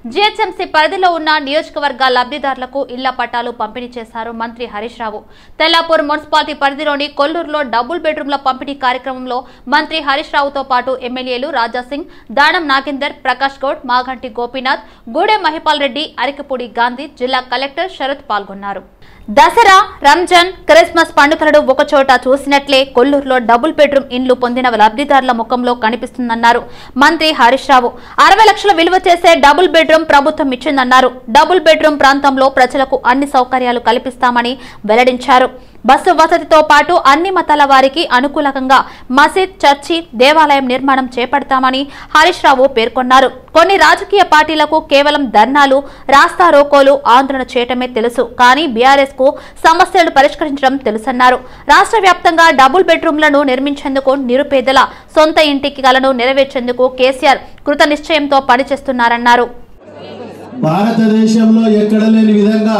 GHMC పరిధిలో ఉన్న నియోజకవర్గ లబ్ధిదారులకు ఇళ్ల పట్టాలు పంపిణీ చేశారు మంత్రి హరీష్ రావు తెల్లాపూర్ మున్సిపాలిటీ పరిధిలోని కొల్లూరులో డబుల్ బెడ్రూమ్ల పంపిణీ కార్యక్రమంలో మంత్రి హరీష్ రావుతో పాటు ఎమ్మెల్యేలు రాజాసింగ్ దానం నాగేందర్ ప్రకాష్ గౌడ్ మాగంటి గోపీనాథ్ గూడెం మహిపాల్ రెడ్డి అరికపూడి గాంధీ జిల్లా కలెక్టర్ శరత్ పాల్గొన్నారు దసరా రంజాన్ క్రిస్మస్ పండుగలను ఒకచోట చూసినట్లే కొల్లూరులో డబుల్ బెడ్రూమ్ ఇండ్లు పొందిన లబ్ధిదారుల ముఖంలో కనిపిస్తుందన్నారు మంత్రి హరీష్ రావు అరవై లక్షల విలువ చేసే డబుల్ బెడ్రూమ్ ప్రభుత్వం ఇచ్చిందన్నారు డబుల్ బెడ్రూమ్ ప్రాంతంలో ప్రజలకు అన్ని సౌకర్యాలు కల్పిస్తామని వెల్లడించారు బస్సు వసతితో పాటు అన్ని మతాల వారికి అనుకూలంగా మసీద్ చర్చి దేవాలయం నిర్మాణం చేపడతామని హరీష్ రావు పేర్కొన్నారు కొన్ని రాజకీయ పార్టీలకు కేవలం ధర్నాలు రాస్తా రోకోలు ఆందోళన చేయటమే తెలుసు కానీ బీఆర్ఎస్ కు సమస్యలు పరిష్కరించడం తెలుసన్నారు రాష్ట్ర వ్యాప్తంగా డబుల్ బెడ్రూమ్లను నిర్మించేందుకు నిరుపేదల సొంత ఇంటికి కలను నెరవేర్చేందుకు కేసీఆర్ కృత నిశ్చయంతో పనిచేస్తున్నారన్నారు భారతదేశంలో ఎక్కడ లేని విధంగా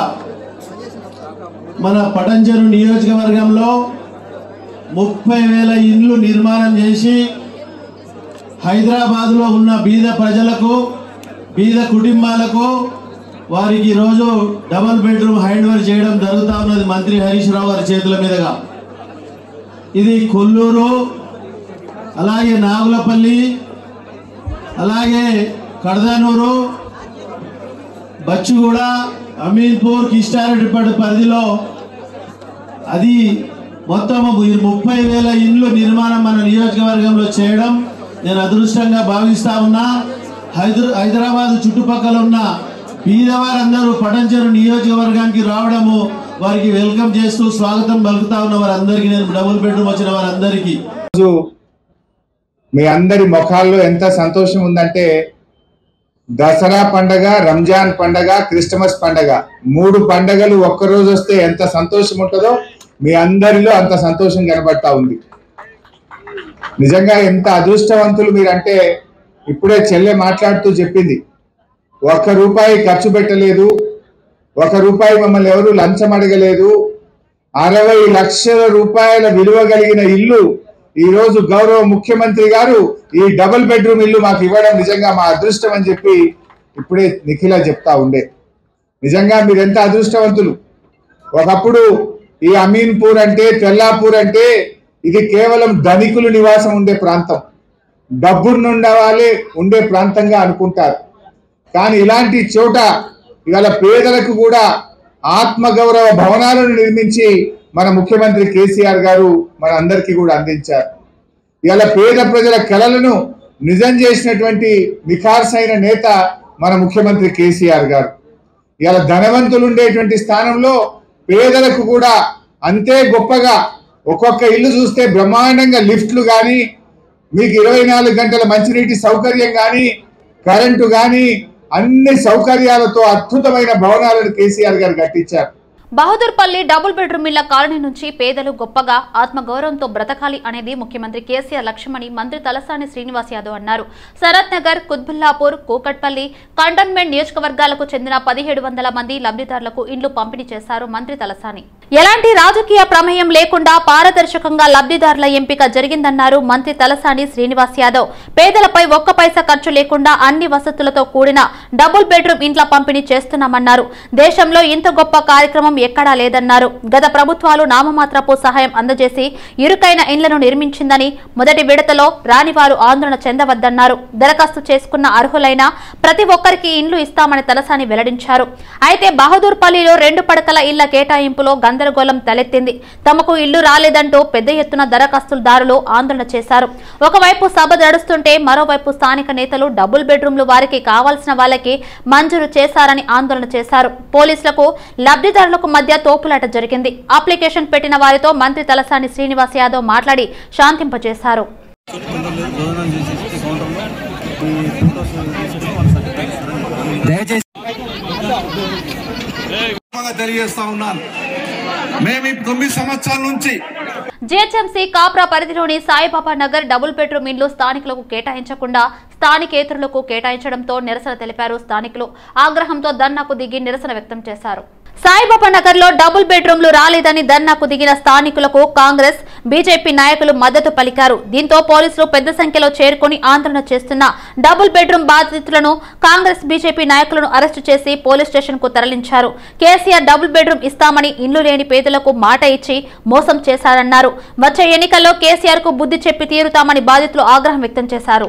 మన పటంచెరు నియోజకవర్గంలో ముప్పై వేల ఇండ్లు నిర్మాణం చేసి హైదరాబాద్లో ఉన్న బీద ప్రజలకు బీద కుటుంబాలకు వారికి ఈరోజు డబల్ బెడ్రూమ్ హ్యాండ్ ఓవర్ చేయడం జరుగుతూ ఉన్నది మంత్రి హరీష్ రావు గారి చేతుల మీదుగా ఇది కొల్లూరు అలాగే నాగులపల్లి అలాగే కడదనూరు బచ్చుగూడ అమీన్పూర్ కిష్టారెడ్డిపేట పరిధిలో అది మొత్తం ఈ ముప్పై వేల ఇండ్లు నిర్మాణం మన నియోజకవర్గంలో చేయడం నేను అదృష్టంగా భావిస్తా ఉన్నా హైదరా హైదరాబాద్ చుట్టుపక్కల ఉన్న బీదవారందరూ పటంచెరు నియోజకవర్గానికి రావడము వారికి వెల్కమ్ చేస్తూ స్వాగతం పలుకుతా ఉన్న వారందరికీ నేను డబుల్ బెడ్రూమ్ వచ్చిన వారందరికీ రోజు మీ అందరి ముఖాల్లో ఎంత సంతోషం ఉందంటే దసరా పండగ రంజాన్ పండగ క్రిస్టమస్ పండగ మూడు పండగలు ఒక్కరోజు వస్తే ఎంత సంతోషం ఉంటుందో మీ అందరిలో అంత సంతోషం కనబడతా ఉంది నిజంగా ఎంత అదృష్టవంతులు మీరంటే ఇప్పుడే చెల్లె మాట్లాడుతూ చెప్పింది ఒక్క రూపాయి ఖర్చు పెట్టలేదు ఒక రూపాయి మమ్మల్ని ఎవరు లంచం అడగలేదు అరవై లక్షల రూపాయల విలువ కలిగిన ఇల్లు ఈ రోజు గౌరవ ముఖ్యమంత్రి గారు ఈ డబుల్ బెడ్రూమ్ ఇల్లు మాకు ఇవ్వడం నిజంగా మా అదృష్టం అని చెప్పి ఇప్పుడే నిఖిల చెప్తా ఉండే నిజంగా మీరు ఎంత అదృష్టవంతులు ఒకప్పుడు ఈ అమీన్పూర్ అంటే తెల్లాపూర్ అంటే ఇది కేవలం ధనికులు నివాసం ఉండే ప్రాంతం డబ్బున్న వాళ్ళే ఉండే ప్రాంతంగా అనుకుంటారు కానీ ఇలాంటి చోట ఇవాళ పేదలకు కూడా ఆత్మగౌరవ భవనాలను నిర్మించి మన ముఖ్యమంత్రి కేసీఆర్ గారు మన అందరికీ కూడా అందించారు ఇవాళ పేద ప్రజల కలలను నిజం చేసినటువంటి నిఖార్సైన నేత మన ముఖ్యమంత్రి కేసీఆర్ గారు ఇవాళ ధనవంతులు ఉండేటువంటి స్థానంలో పేదలకు కూడా అంతే గొప్పగా ఒక్కొక్క ఇల్లు చూస్తే బ్రహ్మాండంగా లిఫ్ట్లు కానీ మీకు ఇరవై నాలుగు గంటల మంచినీటి సౌకర్యం కానీ కరెంటు కానీ అన్ని సౌకర్యాలతో అద్భుతమైన భవనాలను కేసీఆర్ గారు కట్టించారు బహదూర్పల్లి డబుల్ బెడ్రూమ్ ఇళ్ల కాలనీ నుంచి పేదలు గొప్పగా ఆత్మగౌరవంతో బ్రతకాలి అనేది ముఖ్యమంత్రి కేసీఆర్ లక్ష్యమని మంత్రి తలసాని శ్రీనివాస్ యాదవ్ అన్నారు శరత్ నగర్ కుత్బుల్లాపూర్ కూకట్పల్లి కంటోన్మెంట్ నియోజకవర్గాలకు చెందిన పదిహేడు వందల మంది లబ్ధిదారులకు ఇండ్లు పంపిణీ చేశారు మంత్రి తలసాని ఎలాంటి రాజకీయ ప్రమేయం లేకుండా పారదర్శకంగా లబ్ధిదారుల ఎంపిక జరిగిందన్నారు మంత్రి తలసాని శ్రీనివాస్ యాదవ్ పేదలపై ఒక్క పైసా ఖర్చు లేకుండా అన్ని వసతులతో కూడిన డబుల్ బెడ్రూమ్ ఇంట్ల పంపిణీ చేస్తున్నామన్నారు దేశంలో ఇంత గొప్ప కార్యక్రమం ఎక్కడా లేదన్నారు గత ప్రభుత్వాలు నామమాత్రపు సహాయం అందజేసి ఇరుకైన ఇండ్లను నిర్మించిందని మొదటి విడతలో రానివారు ఆందోళన చెందవద్దన్నారు దరఖాస్తు చేసుకున్న అర్హులైన ప్రతి ఒక్కరికి ఇండ్లు ఇస్తామని తలసాని వెల్లడించారు అయితే బహదూర్పల్లిలో రెండు పడకల ఇళ్ల కేటాయింపులో గందరగోళం తలెత్తింది తమకు ఇల్లు రాలేదంటూ పెద్ద ఎత్తున దరఖాస్తుదారులు ఆందోళన చేశారు ఒకవైపు సభ నడుస్తుంటే మరోవైపు స్థానిక నేతలు డబుల్ బెడ్రూమ్లు వారికి కావాల్సిన వాళ్ళకి మంజూరు చేశారని ఆందోళన చేశారు పోలీసులకు లబ్ధిదారులకు మధ్య తోపులాట జరిగింది అప్లికేషన్ పెట్టిన వారితో మంత్రి తలసాని శ్రీనివాస్ యాదవ్ మాట్లాడి శాంతింపజేశారు భోజనం చేసి కౌంటర్లో ఈ ఫోటోస్ తీసేసి వాళ్ళ సర్టిఫికేట్ ఇస్తారని దయచేసి గొప్పగా తెలియజేస్తా ఉన్నాను మేము ఈ తొమ్మిది సంవత్సరాల నుంచి జీహెచ్ఎంసీ కాప్రా పరిధిలోని సాయిబాబా నగర్ డబుల్ బెడ్రూమ్ ఇల్లు స్థానికులకు కేటాయించకుండా స్థానికేతరులకు కేటాయించడంతో నిరసన తెలిపారు స్థానికులు ఆగ్రహంతో ధర్నాకు దిగి నిరసన వ్యక్తం చేశారు సాయిబాబా నగర్ లో డబుల్ బెడ్రూమ్లు రాలేదని ధర్నాకు దిగిన స్థానికులకు కాంగ్రెస్ బీజేపీ నాయకులు మద్దతు పలికారు దీంతో పోలీసులు పెద్ద సంఖ్యలో చేరుకుని ఆందోళన చేస్తున్న డబుల్ బెడ్రూమ్ బాధితులను కాంగ్రెస్ బీజేపీ నాయకులను అరెస్టు చేసి పోలీస్ స్టేషన్ కు తరలించారు కేసీఆర్ డబుల్ బెడ్రూమ్ ఇస్తామని ఇల్లు లేని పేదలకు మాట ఇచ్చి మోసం చేశారన్నారు వచ్చే ఎన్నికల్లో కేసీఆర్ కు బుద్ధి చెప్పి తీరుతామని బాధితులు ఆగ్రహం వ్యక్తం చేశారు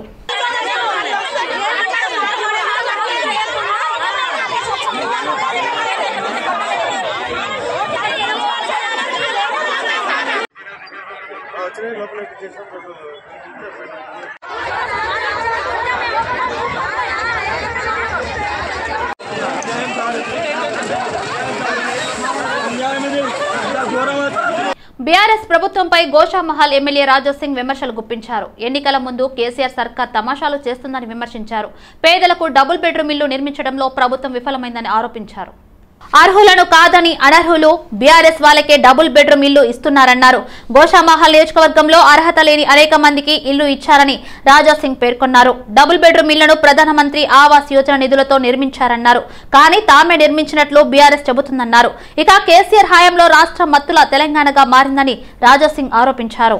బీఆర్ఎస్ ప్రభుత్వంపై గోషామహల్ ఎమ్మెల్యే రాజాసింగ్ విమర్శలు గుప్పించారు ఎన్నికల ముందు కేసీఆర్ సర్కార్ తమాషాలు చేస్తుందని విమర్శించారు పేదలకు డబుల్ బెడ్రూమ్ ఇల్లు నిర్మించడంలో ప్రభుత్వం విఫలమైందని ఆరోపించారు అర్హులను కాదని అనర్హులు బీఆర్ఎస్ వాళ్ళకే డబుల్ బెడ్రూమ్ ఇల్లు ఇస్తున్నారన్నారు గోషామహల్ నియోజకవర్గంలో అర్హత లేని అనేక మందికి ఇల్లు ఇచ్చారని రాజాసింగ్ పేర్కొన్నారు డబుల్ బెడ్రూమ్ ఇళ్లను ప్రధానమంత్రి ఆవాస్ యోజన నిధులతో నిర్మించారన్నారు కానీ తామే నిర్మించినట్లు బీఆర్ఎస్ చెబుతుందన్నారు ఇక కేసీఆర్ హయాంలో రాష్ట్రం మత్తుల తెలంగాణగా మారిందని రాజాసింగ్ ఆరోపించారు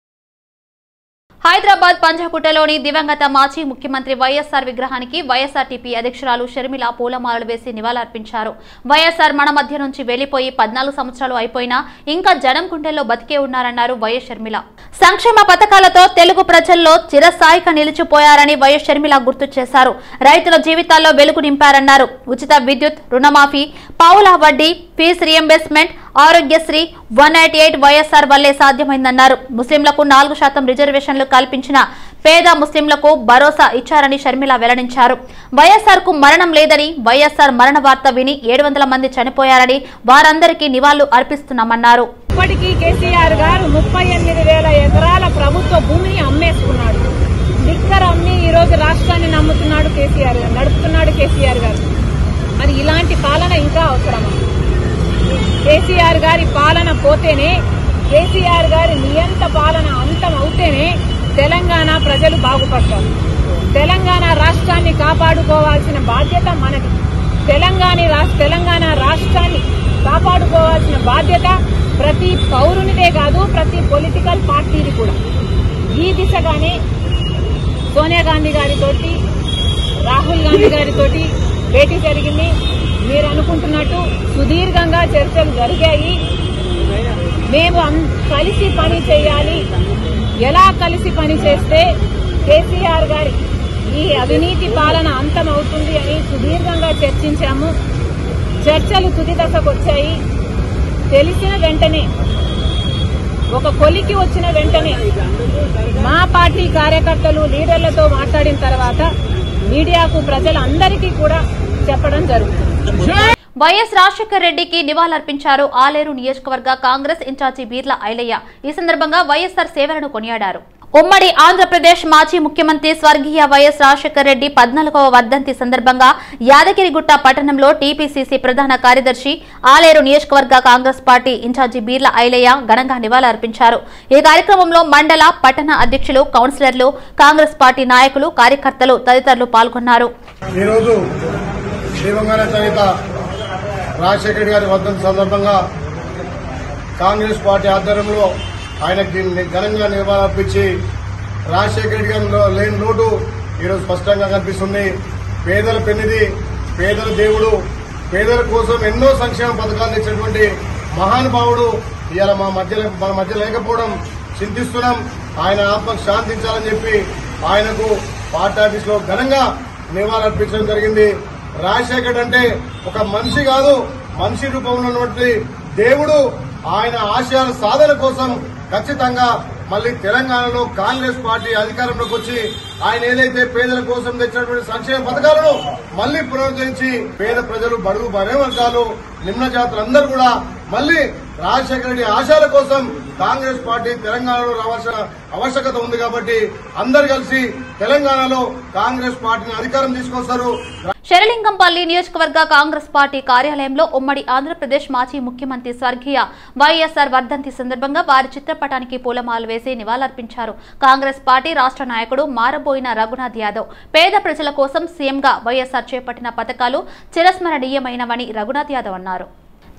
హైదరాబాద్ పంజాగుట్టలోని దివంగత మాజీ ముఖ్యమంత్రి వైఎస్ఆర్ విగ్రహానికి వైఎస్ఆర్టీపీ అధ్యక్షురాలు షర్మిల పూలమాలలు వేసి నివాళులర్పించారు వైఎస్ఆర్ మన మధ్య నుంచి వెళ్లిపోయి పద్నాలుగు సంవత్సరాలు అయిపోయినా ఇంకా జనం గుండెల్లో బతికే ఉన్నారన్నారు వైఎస్ షర్మిల సంక్షేమ పథకాలతో తెలుగు ప్రజల్లో చిరస్థాయిగా నిలిచిపోయారని వైఎస్ షర్మిల గుర్తు చేశారు రైతుల జీవితాల్లో వెలుగు నింపారన్నారు ఉచిత విద్యుత్ రుణమాఫీ పావుల వడ్డీ fee reimbursement Aarogyasri one eighty eight YSR వల్లే సాధ్యమైందన్నారు ముస్లింలకు నాలుగు శాతం రిజర్వేషన్లు కల్పించిన పేద ముస్లింలకు భరోసా ఇచ్చారని షర్మిల వెల్లడించారు వైఎస్ఆర్ కు మరణం లేదని వైఎస్ఆర్ మరణ వార్త విని ఏడు వందల మంది చనిపోయారని వారందరికీ నివాళులు అర్పిస్తున్నామన్నారు ఇప్పటికీ కేసీఆర్ గారు ముప్పై ఎనిమిది వేల ఎకరాల ప్రభుత్వ భూమిని అమ్మేసుకున్నాడు లిక్కర్ అమ్మి ఈ రోజు రాష్ట్రాన్ని నమ్ముతున్నాడు కేసీఆర్ గారు నడుపుతున్నాడు కేసీఆర్ గారు మరి ఇలాంటి పాలన ఇంకా అవసరమా కేసీఆర్ గారి పాలన పోతేనే కేసీఆర్ గారి నియంత పాలన అంతం అవుతేనే తెలంగాణ ప్రజలు బాగుపడతారు తెలంగాణ రాష్ట్రాన్ని కాపాడుకోవాల్సిన బాధ్యత మనది తెలంగాణ రాష్ట్ర తెలంగాణ రాష్ట్రాన్ని కాపాడుకోవాల్సిన బాధ్యత ప్రతి పౌరునిదే కాదు ప్రతి పొలిటికల్ పార్టీది కూడా ఈ దిశగానే సోనియా గాంధీ గారితోటి రాహుల్ గాంధీ గారితోటి భేటీ జరిగింది మీరు అనుకుంటున్నట్టు సుదీర్ఘంగా చర్చలు జరిగాయి మేము అం- కలిసి పని చేయాలి ఎలా కలిసి పని చేస్తే కేసీఆర్ గారి ఈ అవినీతి పాలన అంతం అవుతుంది అని సుదీర్ఘంగా చర్చించాము చర్చలు తుది దశకు వచ్చాయి తెలిసిన వెంటనే ఒక కొలికి వచ్చిన వెంటనే మా పార్టీ కార్యకర్తలు లీడర్లతో మాట్లాడిన తర్వాత మీడియాకు ప్రజలందరికీ కూడా చెప్పడం జరుగుతుంది వైఎస్ రాజశేఖర రెడ్డికి నివాళులర్పించారు ఆలేరు నియోజకవర్గ కాంగ్రెస్ ఇన్ఛార్జి బీర్ల ఐలయ్య ఈ సందర్భంగా వైఎస్ఆర్ సేవలను కొనియాడారు ఉమ్మడి ఆంధ్రప్రదేశ్ మాజీ ముఖ్యమంత్రి స్వర్గీయ వైఎస్ రాజశేఖర రెడ్డి పద్నాలుగవ వర్ధంతి సందర్భంగా యాదగిరిగుట్ట పట్టణంలో టీపీసీసీ ప్రధాన కార్యదర్శి ఆలేరు నియోజకవర్గ కాంగ్రెస్ పార్టీ ఇన్ఛార్జి బీర్ల ఐలయ్య ఘనంగా నివాళులర్పించారు ఈ కార్యక్రమంలో మండల పట్టణ అధ్యక్షులు కౌన్సిలర్లు కాంగ్రెస్ పార్టీ నాయకులు కార్యకర్తలు తదితరులు పాల్గొన్నారు ఈరోజు దివంగత నేత రాజశేఖర రెడ్డి గారి వర్ధంతి సందర్భంగా కాంగ్రెస్ పార్టీ ఆధ్వర్యంలో ఆయనకు దీన్ని ఘనంగా నివాళులర్పించి రాజశేఖర రెడ్డి గారిలో లేని లోటు ఈరోజు స్పష్టంగా కనిపిస్తుంది పేదల పెన్నిది పేదల దేవుడు పేదల కోసం ఎన్నో సంక్షేమ పథకాలు ఇచ్చినటువంటి మహానుభావుడు ఇవాళ మా మధ్య మన మధ్య లేకపోవడం చింతిస్తున్నాం ఆయన ఆత్మకు శాంతించాలని చెప్పి ఆయనకు పార్టీ ఆఫీస్ లో ఘనంగా నివాళులర్పించడం జరిగింది రాజశేఖర్ అంటే ఒక మనిషి కాదు మనిషి రూపంలో ఉన్నటువంటి దేవుడు ఆయన ఆశయాల సాధన కోసం ఖచ్చితంగా మళ్ళీ తెలంగాణలో కాంగ్రెస్ పార్టీ అధికారంలోకి వచ్చి ఆయన ఏదైతే పేదల కోసం తెచ్చినటువంటి సంక్షేమ పథకాలను మళ్ళీ పునరుద్ధరించి పేద ప్రజలు బడుగు బలే వర్గాలు నిమ్న జాతులందరూ కూడా మళ్ళీ రాజశేఖర రెడ్డి ఆశయాల కోసం కాంగ్రెస్ పార్టీ తెలంగాణలో రావాల్సిన ఆవశ్యకత ఉంది కాబట్టి అందరు కలిసి తెలంగాణలో కాంగ్రెస్ పార్టీని అధికారం తీసుకొస్తారు శరలింగంపల్లి నియోజకవర్గ కాంగ్రెస్ పార్టీ కార్యాలయంలో ఉమ్మడి ఆంధ్రప్రదేశ్ మాజీ ముఖ్యమంత్రి స్వర్గీయ వైఎస్ఆర్ వర్ధంతి సందర్భంగా వారి చిత్రపటానికి పూలమాలలు వేసి నివాళులర్పించారు కాంగ్రెస్ పార్టీ రాష్ట్ర నాయకుడు మారబోయిన రఘునాథ్ యాదవ్ పేద ప్రజల కోసం సీఎంగా వైఎస్ఆర్ చేపట్టిన పథకాలు చిరస్మరణీయమైనవని రఘునాథ్ యాదవ్ అన్నారు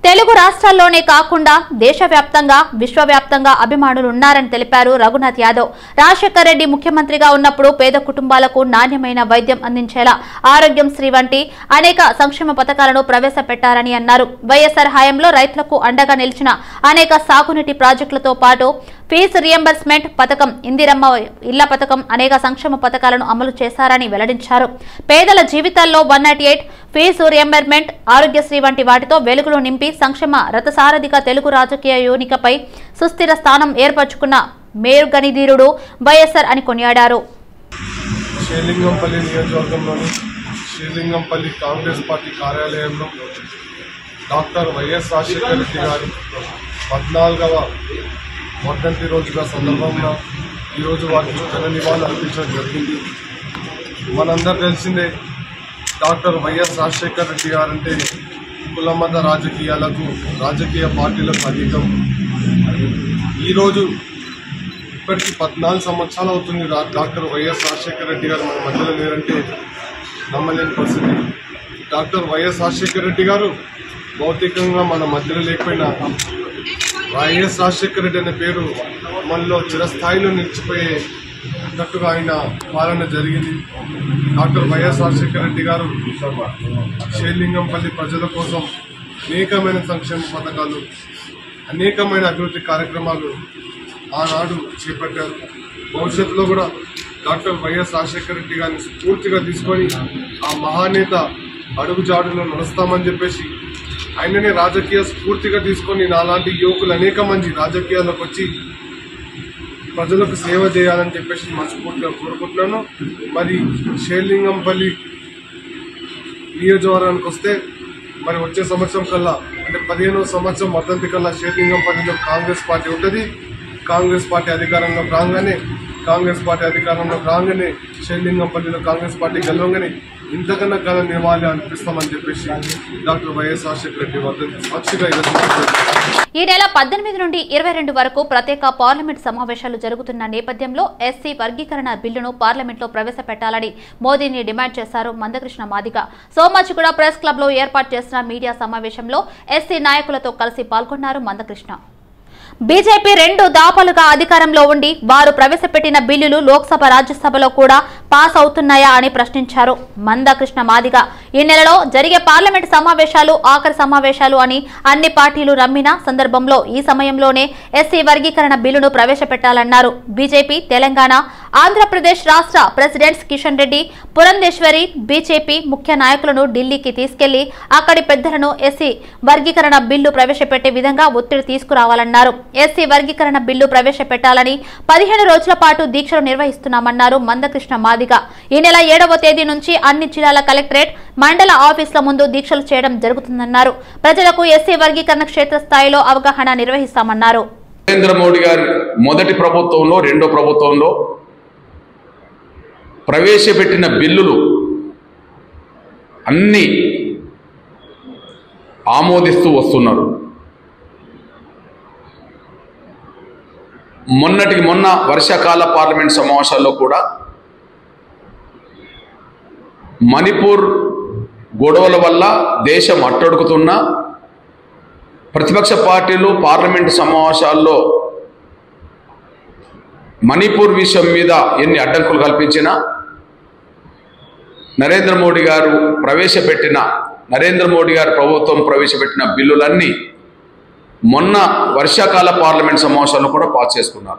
తెలుగు రాష్ట్రాల్లోనే కాకుండా దేశవ్యాప్తంగా విశ్వవ్యాప్తంగా అభిమానులు ఉన్నారని తెలిపారు రఘునాథ్ యాదవ్ రాజశేఖర్ రెడ్డి ముఖ్యమంత్రిగా ఉన్నప్పుడు పేద కుటుంబాలకు నాణ్యమైన వైద్యం అందించేలా ఆరోగ్యం శ్రీ వంటి అనేక సంక్షేమ పథకాలను ప్రవేశపెట్టారని అన్నారు వైఎస్ఆర్ హయాంలో రైతులకు అండగా నిలిచిన అనేక సాగునీటి ప్రాజెక్టులతో పాటు ఫీజు రియంబర్స్మెంట్ పథకం ఇందిరమ్మ ఇళ్ల పథకం అనేక సంక్షేమ పథకాలను అమలు చేశారని వెల్లడించారు పేదల జీవితాల్లో one not eight fee reimbursement Aarogyasri వంటి వాటితో వెలుగులు నింపి సంక్షేమ రథసారథిగా తెలుగు రాజకీయ యూనికపై సుస్థిర స్థానం ఏర్పరచుకున్న మేరుగనిధీరుడు వైఎస్ఆర్ అని కొనియాడారు శ్రీలింగంపల్లి నియోజకవర్గంలోని శ్రీలింగంపల్లి కాంగ్రెస్ పార్టీ కార్యాలయంలో డాక్టర్ వైఎస్ రాజశేఖర రెడ్డి గారి పద్నాలుగవ వర్ధంతి రోజుగా సందర్భంగా ఈరోజు వారికి ఘన నివాళులు అర్పించడం జరిగింది మనందరూ తెలిసిందే డాక్టర్ వైఎస్ రాజశేఖర రెడ్డి గారంటే కులమత రాజకీయాలకు రాజకీయ పార్టీలకు అతీతం ఈరోజు ఇప్పటికి పద్నాలుగు సంవత్సరాలు అవుతుంది రా- డాక్టర్ వైఎస్ రాజశేఖర రెడ్డి గారు మన మధ్యలో లేరంటే నమ్మలేని పరిస్థితి డాక్టర్ వైఎస్ రాజశేఖర రెడ్డి గారు భౌతికంగా మన మధ్యలో లేకపోయినా వైఎస్ రాజశేఖర రెడ్డి అనే పేరు మనలో చిరస్థాయిలో నిలిచిపోయేటట్టుగా ఆయన పాలన జరిగింది డాక్టర్ వైఎస్ రాజశేఖర రెడ్డి గారు శ్రీలింగంపల్లి ప్రజల కోసం అనేకమైన సంక్షేమ పథకాలు అనేకమైన అభివృద్ధి కార్యక్రమాలు ఆనాడు చేపట్టారు భవిష్యత్తులో కూడా డాక్టర్ వైఎస్ రాజశేఖర రెడ్డి గారిని స్ఫూర్తిగా తీసుకొని ఆ మహానేత అడుగుజాడులో నడుస్తామని చెప్పేసి ఆయననే రాజకీయ స్ఫూర్తిగా తీసుకొని నాలాంటి యువకులు అనేక మంది రాజకీయాల్లోకి వచ్చి ప్రజలకు సేవ చేయాలని చెప్పేసి మనస్ఫూర్తిగా కోరుకుంటున్నాను మరి షేర్లింగంపల్లి నియోజకవర్గానికి వస్తే మరి వచ్చే సంవత్సరం కల్లా అంటే పదిహేనవ సంవత్సరం వర్ధంతి కల్లా షేర్లింగంపల్లిలో కాంగ్రెస్ పార్టీ ఉంటుంది కాంగ్రెస్ పార్టీ అధికారంలోకి రాగానే కాంగ్రెస్ పార్టీ అధికారంలోకి రాగానే షేర్లింగంపల్లిలో కాంగ్రెస్ పార్టీ గెలవగానే ఇంతకన్నా ఘన నివాళి అనిపిస్తామని చెప్పేసి డాక్టర్ వైఎస్ రాజశేఖర రెడ్డి వర్ధంతి సాక్షిగా ఈరోజు ఈ నెల పద్దెనిమిది నుండి ఇరవై రెండు వరకు ప్రత్యేక పార్లమెంట్ సమావేశాలు జరుగుతున్న నేపథ్యంలో ఎస్సీ వర్గీకరణ బిల్లును పార్లమెంట్లో ప్రవేశపెట్టాలని మోదీని డిమాండ్ చేశారు మందకృష్ణ మాదిగ సోమాజిగూడ ప్రెస్ క్లబ్ లో ఏర్పాటు చేసిన మీడియా సమావేశంలో ఎస్సీ నాయకులతో కలిసి పాల్గొన్నారు మందకృష్ణ బీజేపీ రెండు దాపాలుగా అధికారంలో ఉండి వారు ప్రవేశపెట్టిన బిల్లులు లోక్సభ రాజ్యసభలో కూడా పాస్ అవుతున్నాయా అని ప్రశ్నించారు మందకృష్ణ మాదిగ ఈ నెలలో జరిగే పార్లమెంట్ సమావేశాలు ఆఖరి సమావేశాలు అని అన్ని పార్టీలు నమ్మిన సందర్భంలో ఈ సమయంలోనే ఎస్సీ వర్గీకరణ బిల్లును ప్రవేశపెట్టాలన్నారు బీజేపీ తెలంగాణ ఆంధ్రప్రదేశ్ రాష్ట్ర ప్రెసిడెంట్స్ కిషన్ రెడ్డి పురంధేశ్వరి బీజేపీ ముఖ్య నాయకులను ఢిల్లీకి తీసుకెళ్లి అక్కడి పెద్దలను ఎస్సీ వర్గీకరణ బిల్లు ప్రవేశపెట్టే విధంగా ఒత్తిడి తీసుకురావాలన్నారు ఎస్సీ వర్గీకరణ బిల్లు ప్రవేశపెట్టాలని పదిహేను రోజుల పాటు దీక్షలు నిర్వహిస్తున్నామన్నారు మందకృష్ణ మాదిగ ఈ నెల ఏడవ తేదీ నుంచి అన్ని జిల్లాల కలెక్టరేట్ మండల ఆఫీసుల ముందు దీక్షలు చేయడం జరుగుతుందన్నారు ప్రజలకు ఎస్సీ వర్గీకరణ క్షేత్రస్థాయిలో అవగాహన నిర్వహిస్తామన్నారు నరేంద్ర మోడీ గారి మొదటి ప్రభుత్వంలో రెండో ప్రభుత్వంలో ప్రవేశపెట్టిన బిల్లులు అన్నీ ఆమోదిస్తూ వస్తున్నారు మొన్నటికి మొన్న వర్షాకాల పార్లమెంట్ సమావేశాల్లో కూడా మణిపూర్ గొడవల వల్ల దేశం అట్టడుగుతున్న ప్రతిపక్ష పార్టీలు పార్లమెంటు సమావేశాల్లో మణిపూర్ విషయం మీద ఎన్ని అడ్డంకులు కల్పించినా నరేంద్ర మోడీ గారు ప్రవేశపెట్టిన నరేంద్ర మోడీ గారు ప్రభుత్వం ప్రవేశపెట్టిన బిల్లులన్నీ మొన్న వర్షాకాల పార్లమెంట్ సమావేశాల్లో కూడా పాస్ చేసుకున్నారు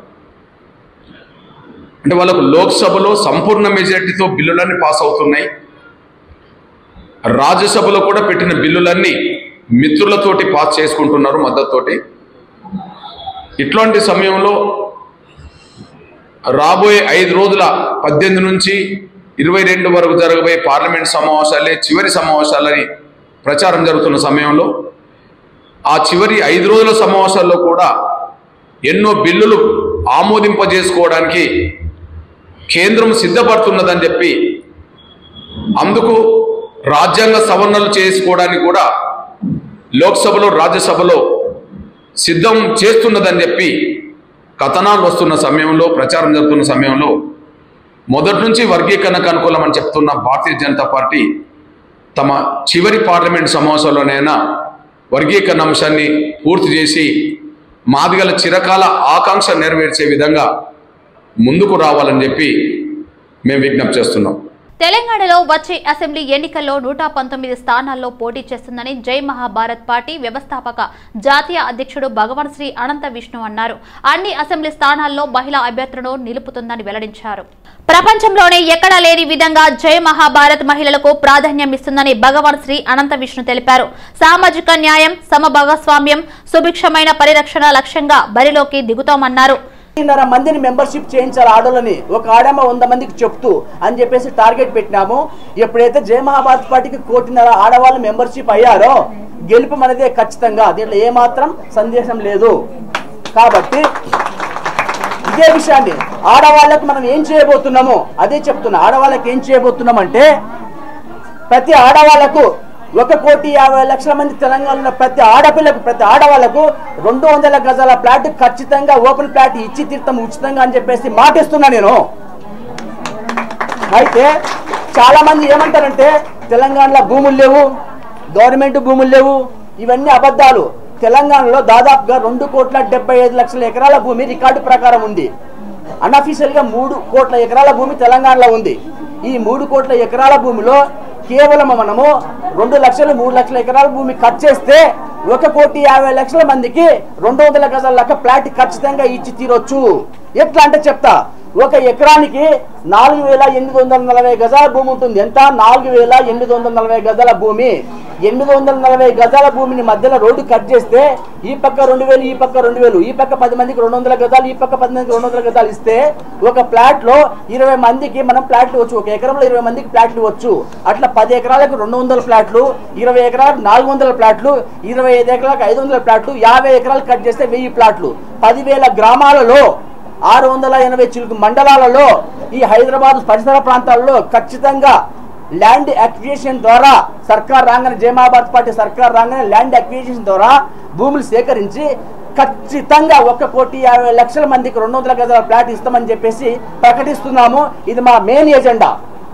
అంటే వాళ్ళకు లోక్సభలో సంపూర్ణ మెజార్టీతో బిల్లులన్నీ పాస్ అవుతున్నాయి రాజ్యసభలో కూడా పెట్టిన బిల్లులన్నీ మిత్రులతోటి పాస్ చేసుకుంటున్నారు మద్దతుతోటి ఇట్లాంటి సమయంలో రాబోయే ఐదు రోజుల పద్దెనిమిది నుంచి ఇరవై రెండు వరకు జరగబోయే పార్లమెంట్ సమావేశాలే చివరి సమావేశాలని ప్రచారం జరుగుతున్న సమయంలో ఆ చివరి ఐదు రోజుల సమావేశాల్లో కూడా ఎన్నో బిల్లులు ఆమోదింపజేసుకోవడానికి కేంద్రం సిద్ధపడుతున్నదని చెప్పి అందుకు రాజ్యాంగ సవరణలు చేసుకోవడానికి కూడా లోక్సభలో రాజ్యసభలో సిద్ధం చేస్తున్నదని చెప్పి కథనాలు వస్తున్న సమయంలో ప్రచారం జరుగుతున్న సమయంలో మొదటి నుంచి వర్గీకరణకు అనుకూలమని చెప్తున్న భారతీయ జనతా పార్టీ తమ చివరి పార్లమెంట్ సమావేశంలోనైనా వర్గీకరణ అంశాన్ని పూర్తి చేసి మాదిగల చిరకాల ఆకాంక్ష నెరవేర్చే విధంగా ముందుకు రావాలని చెప్పి మేము విజ్ఞప్తి చేస్తున్నాం తెలంగాణలో వచ్చే అసెంబ్లీ ఎన్నికల్లో నూట పంతొమ్మిది స్థానాల్లో పోటీ చేస్తుందని జై మహాభారత్ పార్టీ వ్యవస్థాపక జాతీయ అధ్యక్షుడు భగవాన్ శ్రీ అనంత విష్ణు అన్నారు అన్ని అసెంబ్లీ స్థానాల్లో మహిళా అభ్యర్థులను నిలుపుతుందని వెల్లడించారు ప్రపంచంలోనే ఎక్కడా లేని విధంగా జై మహాభారత్ మహిళలకు ప్రాధాన్యం ఇస్తుందని భగవాన్ శ్రీ అనంత విష్ణు తెలిపారు సామాజిక న్యాయం సమభాగస్వామ్యం సుభిక్షమైన పరిరక్షణ లక్ష్యంగా బరిలోకి దిగుతామన్నారు ఒకటిన్నర మందిని మెంబర్షిప్ చేయించాలి ఆడోళ్ళని ఒక ఆడమ్మ వంద మందికి చెప్తూ అని చెప్పేసి టార్గెట్ పెట్టినాము ఎప్పుడైతే జయ మహాభారత్ పార్టీకి కోటిన్నర ఆడవాళ్ళు మెంబర్షిప్ అయ్యారో గెలుపు మనదే ఖచ్చితంగా దీంట్లో ఏమాత్రం సందేశం లేదు కాబట్టి ఇదే విషయాన్ని ఆడవాళ్ళకు మనం ఏం చేయబోతున్నామో అదే చెప్తున్నా ఆడవాళ్ళకి ఏం చేయబోతున్నామంటే ప్రతి ఆడవాళ్లకు ఒక కోటి యాభై లక్షల మంది తెలంగాణలో ఉన్న ప్రతి ఆడపిల్లకు ప్రతి ఆడవాళ్లకు రెండు వందల గజాల ప్లాట్ ఖచ్చితంగా ఓపెన్ ప్లాట్ ఇచ్చి తీర్థం ఉచితంగా అని చెప్పేసి మాటిస్తున్నా నేను అయితే చాలా మంది ఏమంటారంటే తెలంగాణలో భూములు లేవు గవర్నమెంట్ భూములు లేవు ఇవన్నీ అబద్ధాలు తెలంగాణలో దాదాపుగా రెండు కోట్ల డెబ్బై ఐదు లక్షల ఎకరాల భూమి రికార్డు ప్రకారం ఉంది అన్అఫీషియల్ గా మూడు కోట్ల ఎకరాల భూమి తెలంగాణలో ఉంది ఈ మూడు కోట్ల ఎకరాల భూమిలో కేవలం మనము రెండు లక్షలు మూడు లక్షల ఎకరాల భూమి కట్ చేస్తే ఒక కోటి యాభై లక్షల మందికి రెండు వందల గజాల లెక్క ప్లాట్ ఖచ్చితంగా ఇచ్చి తీరొచ్చు ఎట్లా అంటే చెప్తా ఒక ఎకరానికి నాలుగు వేల ఎనిమిది వందల నలభై గజాల భూమి ఉంటుంది ఎంత నాలుగు వేల ఎనిమిది వందల నలభై గజాల భూమి ఎనిమిది వందల నలభై గజాల భూమిని మధ్యలో రోడ్డు కట్ చేస్తే ఈ పక్క రెండు వేలు ఈ పక్క రెండు వేలు ఈ పక్క పది మందికి రెండు వందల గజాలు ఈ పక్క పది మందికి రెండు వందల గజాలు ఇస్తే ఒక ప్లాట్ లో ఇరవై మందికి మనం ప్లాట్లు వచ్చు ఒక ఎకరంలో ఇరవై మందికి ప్లాట్లు వచ్చు అట్లా పది ఎకరాలకు రెండు వందల ప్లాట్లు ఇరవై ఎకరాలకు నాలుగు వందల ప్లాట్లు ఇరవై ఐదు ఎకరాలకు ఐదు వందల ప్లాట్లు యాభై ఎకరాలు కట్ చేస్తే వెయ్యి ప్లాట్లు పదివేల గ్రామాలలో ఆరు వందల ఎనభై చిలుకు మండలాలలో ఈ హైదరాబాద్ పరిసర ప్రాంతాల్లో ఖచ్చితంగా ల్యాండ్ అక్విజిషన్ ద్వారా సర్కార్ రాగానే జయమాబాద్ పార్టీ సర్కార్ రాగానే ల్యాండ్ అక్విజిషన్ ద్వారా భూములు సేకరించి ఖచ్చితంగా ఒక కోటి యాభై లక్షల మందికి రెండు వందల గజాల ఫ్లాట్ ఇస్తామని చెప్పేసి ప్రకటిస్తున్నాము ఇది మా మెయిన్ ఎజెండా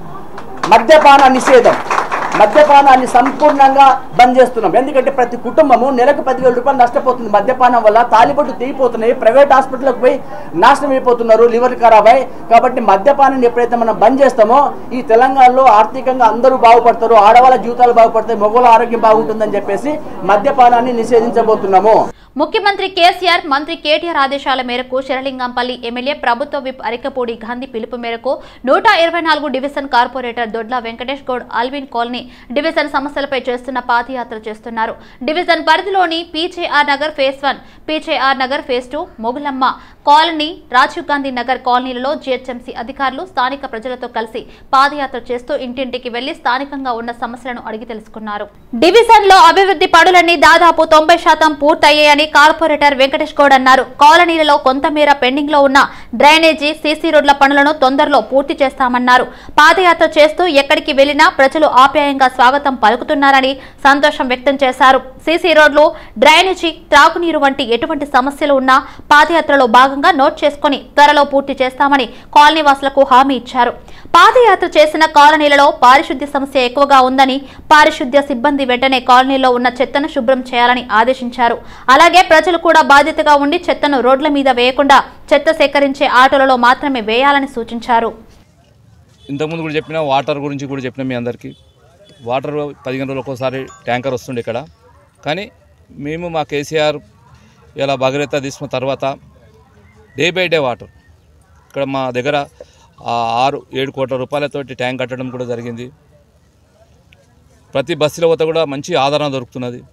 మద్యపాన నిషేధం మద్యపానాన్ని సంపూర్ణంగా బంద్ చేస్తున్నాం ఎందుకంటే ప్రతి కుటుంబము నెలకు పదివేల రూపాయలు నష్టపోతుంది మద్యపానం వల్ల తాలిబొట్టు తెగిపోతున్నాయి ప్రైవేట్ హాస్పిటల్కి పోయి నాశనం అయిపోతున్నారు లివర్ ఖరాబ్ అయి కాబట్టి మద్యపానాన్ని ఎప్పుడైతే మనం బంద్ చేస్తామో ఈ తెలంగాణలో ఆర్థికంగా అందరూ బాగుపడతారు ఆడవాళ్ళ జీవితాలు బాగుపడతాయి మగవాళ్ళ ఆరోగ్యం బాగుంటుందని చెప్పేసి మద్యపానాన్ని నిషేధించబోతున్నాము ముఖ్యమంత్రి కేసీఆర్ మంత్రి కేటీఆర్ ఆదేశాల మేరకు శరలింగంపల్లి ఎమ్మెల్యే ప్రభుత్వ విప్ అరికపూడి గాంధీ పిలుపు మేరకు నూట ఇరవై నాలుగు division corporator Dodla Venkatesh Goud Allwyn colony division సమస్యలపై చేస్తున్న పాదయాత్ర చేస్తున్నారు డివిజన్ పరిధిలోని PJR Nagar phase one PJR Nagar phase two Mogulamma colony Rajiv Gandhi Nagar కాలనీలలో జీహెచ్ఎంసీ అధికారులు స్థానిక ప్రజలతో కలిసి పాదయాత్ర చేస్తూ ఇంటింటికి వెళ్లి స్థానికంగా ఉన్న సమస్యలను అడిగి తెలుసుకున్నారు డివిజన్ లో అభివృద్ధి పనులన్నీ దాదాపు తొంభై శాతం పూర్తయ్యాయని కార్పొరేటర్ వెంకటేష్ గౌడ్ అన్నారు కాలనీలలో కొంతమేర పెండింగ్ లో ఉన్న డ్రైనేజీ సీసీ రోడ్ల పనులను తొందరలో పూర్తి చేస్తామన్నారు పాదయాత్ర చేస్తూ ఎక్కడికి వెళ్లినా ప్రజలు ఆప్యాయంగా స్వాగతం పలుకుతున్నారని సంతోషం వ్యక్తం చేశారు సీసీ రోడ్లు డ్రైనేజీ త్రాగునీరు వంటి ఎటువంటి సమస్యలు ఉన్నా పాదయాత్రలో భాగంగా నోట్ చేసుకుని త్వరలో పూర్తి చేస్తామని కాలనీ వాసులకు హామీ ఇచ్చారు పాదయాత్ర చేసిన కాలనీలలో పారిశుద్ధ్య సమస్య ఎక్కువగా ఉందని పారిశుద్ధ్య సిబ్బంది వెంటనే కాలనీలో ఉన్న చెత్తను శుభ్రం చేయాలని ఆదేశించారు అలాగే ప్రజలు కూడా బాధ్యతగా ఉండి చెత్తను రోడ్ల మీద వేయకుండా చెత్త సేకరించే ఆటోలలో మాత్రమే వేయాలని సూచించారు ఇంతకుముందు కూడా చెప్పిన వాటర్ గురించి కూడా చెప్పిన మీ అందరికీ వాటర్ పదిహేను రోజులకు ఒకసారి ట్యాంకర్ వస్తుండే ఇక్కడ కానీ మేము మా కేసీఆర్ ఇలా భగీరథ తీసుకున్న తర్వాత డే బై డే వాటర్ ఇక్కడ మా దగ్గర ఆ ఆరు ఏడు కోట్ల రూపాయలతోటి ట్యాంక్ కట్టడం కూడా జరిగింది ప్రతి బస్సులో పోతే కూడా మంచి ఆదరణ దొరుకుతున్నది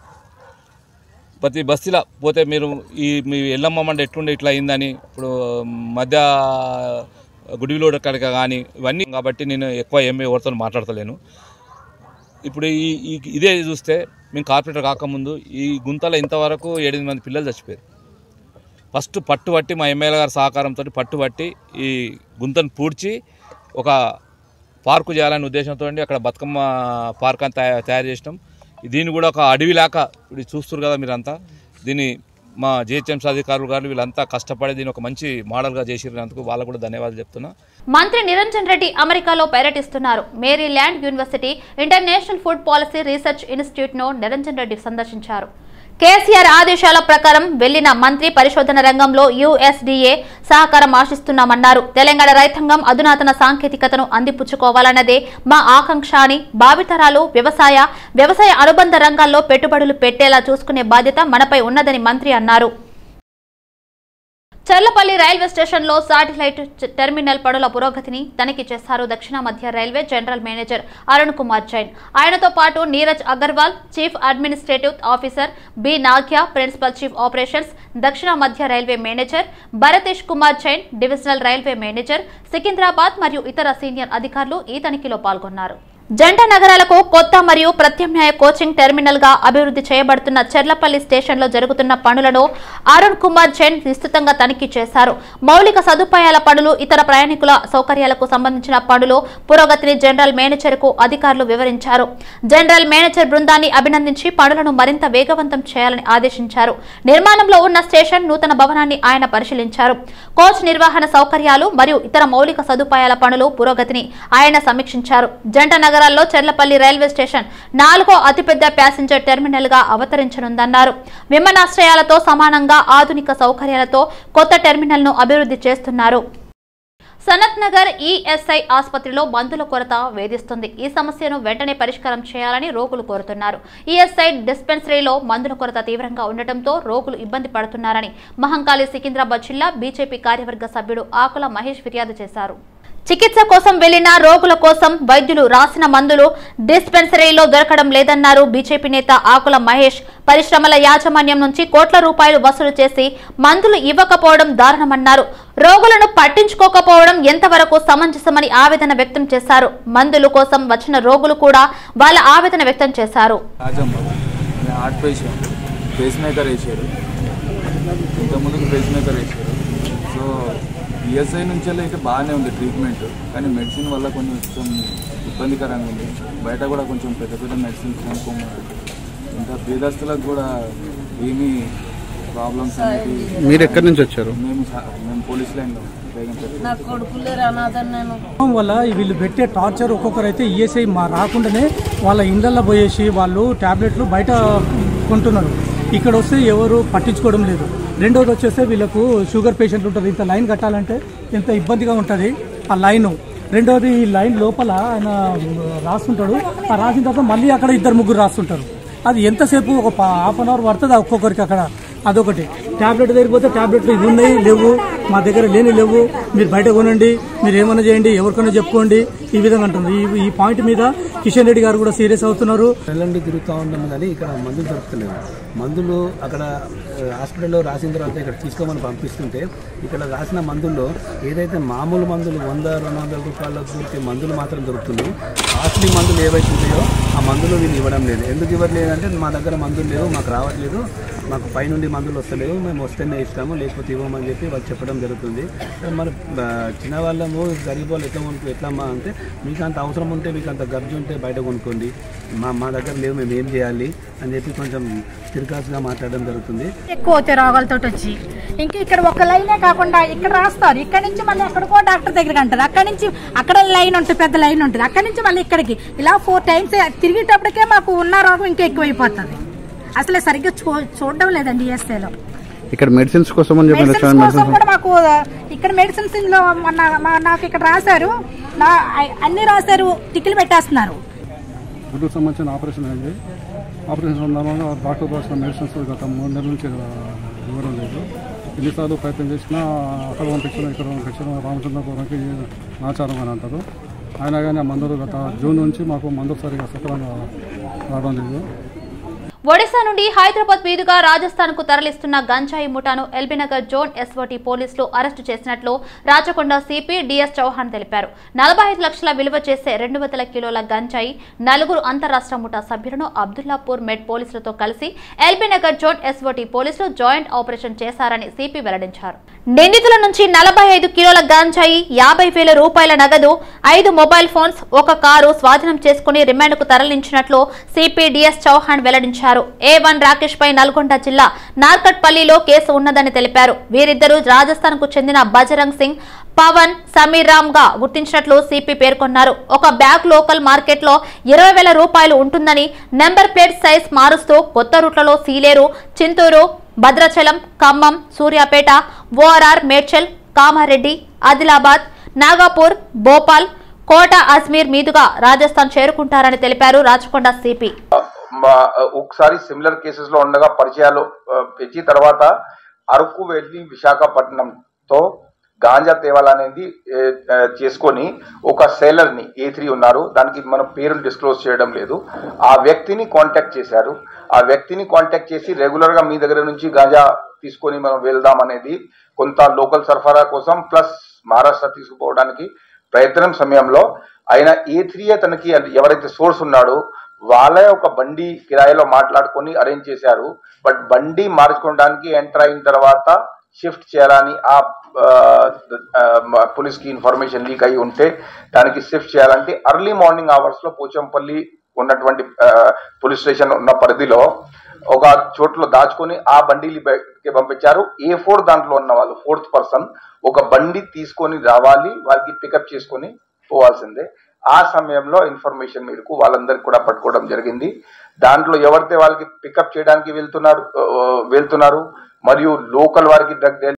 ప్రతి బస్సులో పోతే మీరు ఈ మీ ఎల్లమ్మ మండ ఎట్లుండే ఇట్లా అయిందని ఇప్పుడు మధ్య గుడివిలోడ్ కనుక కానీ ఇవన్నీ కాబట్టి నేను ఎక్కువ ఏమీ ఎవరితో మాట్లాడతలేను ఇప్పుడు ఈ ఈ ఇదే చూస్తే మేము కార్పొరేటర్ కాకముందు ఈ గుంతలో ఇంతవరకు ఏడెనిమిది మంది పిల్లలు చచ్చిపోయారు ఫస్ట్ పట్టుబట్టి మా ఎమ్మెల్యే గారి సహకారంతో పట్టుబట్టి ఈ గుంతను పూడ్చి ఒక పార్కు చేయాలనే ఉద్దేశంతో అక్కడ బతుకమ్మ పార్క్ అని తయా- తయారు చేసినాం దీన్ని కూడా ఒక అడవి లాగా ఇప్పుడు చూస్తారు కదా మీరంతా దీన్ని మా జిహెచ్ఎంసీ అధికారులు గారు వీళ్ళంతా కష్టపడి దీన్ని ఒక మంచి మోడల్గా చేసినందుకు వాళ్ళకు కూడా ధన్యవాదాలు చెప్తున్నా మంత్రి నిరంజన్ రెడ్డి అమెరికాలో పర్యటిస్తున్నారు Maryland university international food policy research institute ను నిరంజన్ రెడ్డి సందర్శించారు కేసీఆర్ ఆదేశాల ప్రకారం వెళ్లిన మంత్రి పరిశోధన రంగంలో యుఎస్డీఏ సహకారం ఆశిస్తున్నామన్నారు తెలంగాణ రైతాంగం అధునాతన సాంకేతికతను అందిపుచ్చుకోవాలన్నదే మా ఆకాంక్ష అని భావితరాలు వ్యవసాయ వ్యవసాయ అనుబంధ రంగాల్లో పెట్టుబడులు పెట్టేలా చూసుకునే బాధ్యత మనపై ఉన్నదని మంత్రి అన్నారు చర్లపల్లి రైల్వే స్టేషన్లో శాటిలైట్ చ- టెర్మినల్ పనుల పురోగతిని తనిఖీ చేశారు దక్షిణ మధ్య railway general manager Arun Kumar Jain ఆయనతో పాటు Neeraj Agarwal chief administrative officer B Nagya principal chief operations దక్షిణ మధ్య railway manager Bharatesh Kumar Jain divisional railway manager Secunderabad మరియు ఇతర సీనియర్ అధికారులు ఈ తనిఖీలో పాల్గొన్నారు జంట నగరాలకు కొత్త మరియు ప్రత్యామ్నాయ కోచింగ్ టెర్మినల్ గా అభివృద్ధి చేయబడుతున్న చెర్లపల్లి స్టేషన్లో జరుగుతున్న పనులను అరుణ్ కుమార్ జైన్ విస్తృతంగా తనిఖీ చేశారు మౌలిక సదుపాయాల పనులు ఇతర ప్రయాణికుల సౌకర్యాలకు సంబంధించిన పనులు పురోగతిని జనరల్ మేనేజర్ కు అధికారులు వివరించారు జనరల్ మేనేజర్ బృందాన్ని అభినందించి పనులను మరింత వేగవంతం చేయాలని ఆదేశించారు నిర్మాణంలో ఉన్న స్టేషన్ నూతన భవనాన్ని ఆయన పరిశీలించారు కోచ్ నిర్వహణ సౌకర్యాలు మరియు ఇతర మౌలిక సదుపాయాల పనులు పురోగతిని ఆయన సమీక్షించారు జంట నగరాల్లో చెర్లపల్లి రైల్వే స్టేషన్ నాలుగో అతిపెద్ద ప్యాసింజర్ టెర్మినల్ గా అవతరించనుందన్నారు విమానాశ్రయాలతో సమానంగా ఆధునిక సౌకర్యాలతో కొత్త టెర్మినల్ ను అభివృద్ధి చేస్తున్నారు సనత్ నగర్ ఈఎస్ఐ ఆసుపత్రిలో మందుల కొరత వేధిస్తుంది ఈ సమస్యను వెంటనే పరిష్కారం చేయాలని రోగులు కోరుతున్నారు ఈఎస్ఐ డిస్పెన్సరీలో మందుల కొరత తీవ్రంగా ఉండటంతో రోగులు ఇబ్బంది పడుతున్నారని మహంకాళి సికింద్రాబాద్ జిల్లా బీజేపీ కార్యవర్గ సభ్యుడు ఆకుల మహేష్ ఫిర్యాదు చేశారు చికిత్స కోసం వెళ్లిన రోగుల కోసం వైద్యులు రాసిన మందులు డిస్పెన్సరీలో దొరకడం లేదన్నారు బీజేపీ నేత ఆకుల మహేష్ పరిశ్రమల యాజమాన్యం నుంచి కోట్ల రూపాయలు వసూలు చేసి మందులు ఇవ్వకపోవడం దారుణమన్నారు రోగులను పట్టించుకోకపోవడం ఎంతవరకు సమంజసమని ఆవేదన వ్యక్తం చేశారు మందుల కోసం వచ్చిన రోగులు కూడా వాళ్ళ ఆవేదన వ్యక్తం చేశారు Rajamma heart patient pacemaker వేసారు ఇంతకుముందుకు పేస్ మేకర్ వేసారు సో ఈఎస్ఐ నుంచి అయితే బాగానే ఉంది ట్రీట్మెంట్ కానీ మెడిసిన్ వల్ల కొంచెం ఇబ్బందికరంగా ఉంది బయట కూడా కొంచెం పెద్ద పెద్ద మెడిసిన్స్ కొనుక్కోమన్నారు ఇంకా పేదస్తులకు కూడా ఏమీ ప్రాబ్లమ్స్ అనేది మీరు ఎక్కడి నుంచి వచ్చారు మేము సా- మేము పోలీస్ లైన్లో బేగంపేట నా కొడుకులేరు అనాథని నేను వల్ల వీళ్ళు పెట్టే టార్చర్ ఒక్కొక్కరు అయితే ఈఎస్ఐ మా రాకుండానే వాళ్ళ ఇండ్లలో పోయేసి వాళ్ళు టాబ్లెట్లు బయట కొంటున్నారు ఇక్కడ వస్తే ఎవరు పట్టించుకోవడం లేదు రెండోది వచ్చేస్తే వీళ్ళకు షుగర్ పేషెంట్లు ఉంటుంది ఇంత లైన్ కట్టాలంటే ఎంత ఇబ్బందిగా ఉంటుంది ఆ లైన్ రెండోది ఈ లైన్ లోపల ఆయన రాస్తుంటాడు ఆ రాసిన తర్వాత మళ్ళీ అక్కడ ఇద్దరు ముగ్గురు రాస్తుంటారు అది ఎంతసేపు ఒక హాఫ్ అన్ అవర్ పడుతుంది ఆ ఒక్కొక్కరికి అక్కడ అదొకటి టాబ్లెట్ దగ్గర పోతే టాబ్లెట్లు ఇవి ఉన్నాయి లేవు మా దగ్గర లేని లేవు మీరు బయట కొనండి మీరు ఏమైనా చేయండి ఎవరికైనా చెప్పుకోండి ఈ విధంగా అంటుంది ఈ ఈ పాయింట్ మీద కిషన్ రెడ్డి గారు కూడా సీరియస్ అవుతున్నారు ఎల్లండి తిరుగుతూ ఉన్నాము కానీ ఇక్కడ మందులు దొరుకుతలేవు మందులు అక్కడ ఆ, హాస్పిటల్లో రాసిన తర్వాత ఇక్కడ తీసుకోమని పంపిస్తుంటే ఇక్కడ రాసిన మందుల్లో ఏదైతే మామూలు మందులు వంద రెండు వందల రూపాయలకు దొరికే మందులు మాత్రం దొరుకుతున్నాయి కాస్ట్లీ మందులు ఏవైతే ఉన్నాయో ఆ మందులు వీళ్ళు ఇవ్వడం లేదు ఎందుకు ఇవ్వట్లేదు అంటే మా దగ్గర మందులు లేవు మాకు రావట్లేదు మాకు పైనుండి మందులు వస్తలేవు మేము వస్తేనే ఇస్తాము లేకపోతే ఇవ్వమని చెప్పి వాళ్ళు చెప్పడం జరుగుతుంది మరి ఆ, చిన్న వాళ్ళము గరీబ్ వాళ్ళు ఎట్లా కొనుక్కో ఎట్లమ్మా అంటే మీకు అంత అవసరం ఉంటే మీకు అంత గర్జు ఉంటే బయట కొనుక్కోండి మా మా దగ్గర లేవు మేము ఏం చేయాలి అని చెప్పి కొంచెం తిరకాసుగా మాట్లాడడం జరుగుతుంది ఎక్కువ అవుతాయి రోగాలతో వచ్చి ఇంకా ఇక్కడ ఒక లైనే కాకుండా ఇక్కడ రాస్తారు ఇక్కడ నుంచి మళ్ళీ ఎక్కడికో డాక్టర్ దగ్గరికి అంటారు అక్కడ నుంచి అక్కడ లైన్ ఉంటుంది పెద్ద లైన్ ఉంటుంది అక్కడ నుంచి మళ్ళీ ఇక్కడికి ఇలా ఫోర్ టైమ్స్ తిరిగేటప్పటికే మాకు ఉన్న రోగం ఇంకా ఎక్కువైపోతుంది అసలే సరిగ్గా చూ చూడడం లేదండి ఈఎస్ఐలో ఇక్కడ మెడిసిన్స్ కోసం అని చెప్పి మెడిసిన్స్ కోసం కూడా మాకు ఇక్కడ మెడిసిన్స్ లో మొన్న మా- నాకు ఇక్కడ రాశారు నా అన్ని రాశారు టిక్కిలు పెట్టేస్తున్నారు గుడ్డుకు సంబంధించిన ఆపరేషన్ అయింది ఆపరేషన్ సందర్భంగా డాక్టర్ రాసిన మెడిసిన్స్ గత మూడు నెలల నుంచి ఇవ్వడం లేదు ఎన్నిసార్లు ప్రయత్నం చేసినా అక్కడ పంపించడం ఇక్కడ పంపించడం రామచంద్రపురంకి ఆచారం అని అంటారు అయినా కానీ ఆ మందులు గత జూన్ నుంచి మాకు మందులు సరిగా సక్రమంగా రావడం లేదు ఒడిశా నుండి హైదరాబాద్ మీదుగా రాజస్థాన్ కు తరలిస్తున్న గంజాయి ముఠాను ఎల్బీనగర్ జోన్ ఎస్ఓటీ పోలీసులు అరెస్టు చేసినట్లు రాచకొండ సిపి డిఎస్ చౌహాన్ తెలిపారు నలభై ఐదు లక్షల విలువ చేసే రెండు వందల కిలోల గంజాయి నలుగురు అంతరాష్ట్ర ముఠా సభ్యులను అబ్దుల్లాపూర్ మెడ్ పోలీసులతో కలిసి ఎల్బీనగర్ జోన్ ఎస్ఓటీ పోలీసులు జాయింట్ ఆపరేషన్ చేశారని సిపి వెల్లడించారు నిందితుల నుంచి నలభై ఐదు కిలోల గంజాయి యాభై వేల రూపాయల నగదు ఐదు మొబైల్ ఫోన్స్ ఒక కారు స్వాధీనం చేసుకుని రిమాండ్కు తరలించినట్లు సిపి డిఎస్ చౌహాన్ వెల్లడించారు గుర్తించారు ఏ వన్ రాకేష్ పై నల్గొండ జిల్లా నార్కట్పల్లిలో కేసు ఉన్నదని తెలిపారు వీరిద్దరూ రాజస్థాన్ కు చెందిన బజరంగ్ సింగ్ పవన్ సమీర్ రామ్ గా గుర్తించినట్లు సిపి పేర్కొన్నారు ఒక బ్యాగ్ లోకల్ మార్కెట్ లో ఇరవై వేల రూపాయలు ఉంటుందని నెంబర్ ప్లేట్ సైజ్ మారుస్తూ కొత్త రూట్లలో సీలేరు చింతూరు భద్రాచలం ఖమ్మం సూర్యాపేట ఓఆర్ఆర్ మేడ్చల్ కామారెడ్డి ఆదిలాబాద్ నాగాపూర్ భోపాల్ కోట అజ్మీర్ మీదుగా రాజస్థాన్ చేరుకుంటారని తెలిపారు రాచకొండ సిపి మా ఒకసారి సిమిలర్ కేసెస్ లో ఉండగా పరిచయాలు ఆ, పెంచి తర్వాత అరకు వెళ్ళి విశాఖపట్నంతో గాంజా తేవాలనేది ఏ, ఆ, చేసుకొని ఒక సేలర్ ని ఏ త్రీ ఉన్నారు దానికి మన పేరును డిస్క్లోజ్ చేయడం లేదు ఆ వ్యక్తిని కాంటాక్ట్ చేశారు ఆ వ్యక్తిని కాంటాక్ట్ చేసి రెగ్యులర్ గా మీ దగ్గర నుంచి గాంజా తీసుకొని మనం వెళ్దాం అనేది కొంత లోకల్ సరఫరా కోసం ప్లస్ మహారాష్ట్ర తీసుకుపోవడానికి ప్రయత్నం సమయంలో ఆయన ఏ త్రీ తనకి ఎవరైతే సోర్స్ ఉన్నాడో వాళ్ళ ఒక బండి కిరాయిలో మాట్లాడుకొని అరేంజ్ చేశారు బట్ బండి మార్చుకోవడానికి ఎంటర్ అయిన తర్వాత షిఫ్ట్ చేయాలని ఆ పోలీస్ కి ఇన్ఫర్మేషన్ లీక్ అయి ఉంటే దానికి షిఫ్ట్ చేయాలంటే అర్లీ మార్నింగ్ అవర్స్ లో పోచంపల్లి ఉన్నటువంటి పోలీస్ స్టేషన్ ఉన్న పరిధిలో ఒక చోట్లో దాచుకొని ఆ బండిని బయటకి పంపించారు ఏ ఫోర్ దాంట్లో ఉన్న వాళ్ళు ఫోర్త్ పర్సన్ ఒక బండి తీసుకొని రావాలి వాళ్ళకి పికప్ చేసుకొని పోవాల్సిందే ఆ సమయంలో ఇన్ఫర్మేషన్ మేరకు వాళ్ళందరికీ కూడా పట్టుకోవడం జరిగింది దాంట్లో ఎవరైతే వాళ్ళకి పికప్ చేయడానికి వెళ్తున్నారు ఆ, వెళ్తున్నారు మరియు లోకల్ వారికి డ్రగ్